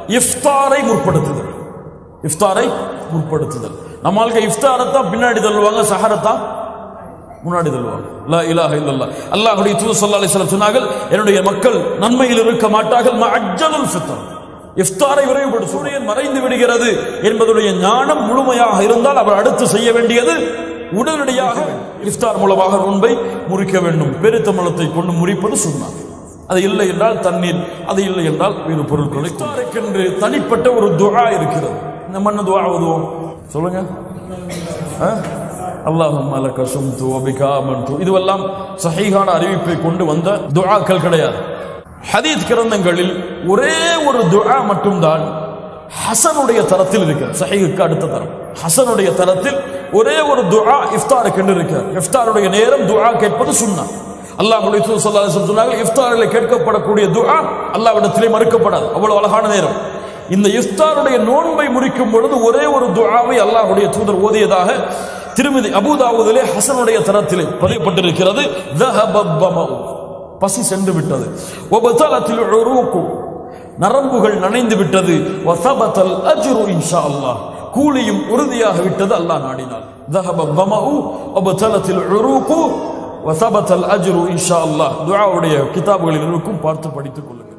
இஃப்தாரை முற்படுத்துதல் இஃப்தாரை முற்படுத்துதல் நம்ம ஆளுக்கு இஃப்தாரத்தான் பின்னாடி தள்ளுவாங்க சஹரத்தான் முன்னாடி தள்ளுவாங்க லா இலாஹ இல்லல்லாஹ் அல்லாஹ்வுடைய தூதர் ஸல்லல்லாஹு அலைஹி வஸல்லம் சொன்னார்கள் என்னுடைய மக்கள் நன்மையில் இருக்க மாட்டார்கள் மஅஜ்ஜலுல் ஃபித்ர் இஃப்தாரை விரைவுபடுத்தும் சூரியன் மறைந்து விடுகிறது என்பதுடைய ஞானம் முழுமையாக இருந்தால் அவர் அடுத்து செய்ய வேண்டியது உடனடியாக இஃப்தார் மூலமாக நோன்பை முறிக்க வேண்டும் பெருத்தமலத்தை கொண்டு முறிப்பது சொன்னார் அது இல்லை என்றால் தண்ணீர் அது இல்லை என்றால் வேறு பொருட்களை இஃப்தாருக்கென்று தனிப்பட்ட ஒரு துஆ இருக்கிறது நம்ம என்ன துஆ ஓதுவோம் சொல்லுங்க அல்லாஹும் லக சும்து வபிக ஆமன்து இதுவெல்லாம் சஹீஹான அறிவிப்பை கொண்டு வந்த துஆக்கள் கிடையாது ஹதீத் கிரந்தங்களில் ஒரே ஒரு துஆ மட்டும்தான் ஹசனுடைய தரத்தில் இருக்கிறது சஹீஹுக்கு அடுத்த தரம் ஹசனுடைய தரத்தில் ஒரே ஒரு துஆ இஃப்தாருக்கு என்று இருக்கிறது இஃப்தாருடைய நேரம் துஆ கேட்பது சுன்னா அல்லாஹ்வுடைய தூதர் ஸல்லல்லாஹு அலைஹி வஸல்லம் சொன்னார்கள் இஃப்தாரில் கேட்கப்படக்கூடிய துஆ அல்லாஹ்விடத்திலே மறுக்கப்படாது அவ்வளவு அழகான நேரம் இந்த இஃப்தாருடைய நோன்பை முறிக்கும் பொழுது ஒரே ஒரு துஆவை அல்லாஹ்வுடைய தூதர் ஓதியதாக திருமதி அபூதாவுதிலே ஹசனுடைய தரத்திலே பதியப்பட்டிருக்கிறது ذهب الظمأ. பசி சென்று விட்டது وبطلت العروق. நரம்புகள் நனைந்து விட்டது وثبت الأجر إن شاء الله. கூலியும் உறுதியாக விட்டது அல்லாஹ் நாடினார் ذهب الظمأ وبطلت العروق وثبت الأجر إن شاء الله. துஆவுடைய கிதாபுகளில் இருக்கும் பார்த்து படித்துக் கொள்ளுங்கள்